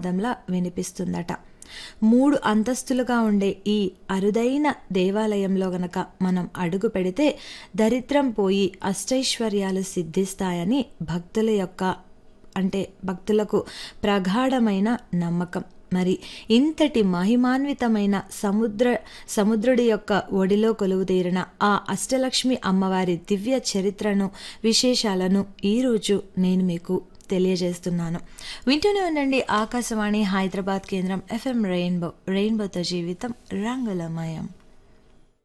నాదంలా వినిపిస్తుందట మూడు అంతస్తులుగా ఉండే ఈ అరుదైన దేవాలయంలో గనక మనం అడుగు పెడితే దరిద్రం పోయి అష్టైశ్వర్యాలు సిద్ధిస్తాయని భక్తుల యొక్క అంటే భక్తులకు ప్రగాఢమైన నమ్మకం మరి ఇంతటి మహిమాన్వితమైన సముద్ర సముద్రుడి యొక్క ఒడిలో కొలువుతీరిన ఆ అష్టలక్ష్మి అమ్మవారి దివ్య చరిత్రను విశేషాలను ఈరోజు నేను మీకు తెలియజేస్తున్నాను వింటూనే ఉండండి ఆకాశవాణి హైదరాబాద్ కేంద్రం ఎఫ్ఎం రెయిన్బో రెయిన్బోతో జీవితం రంగులమయం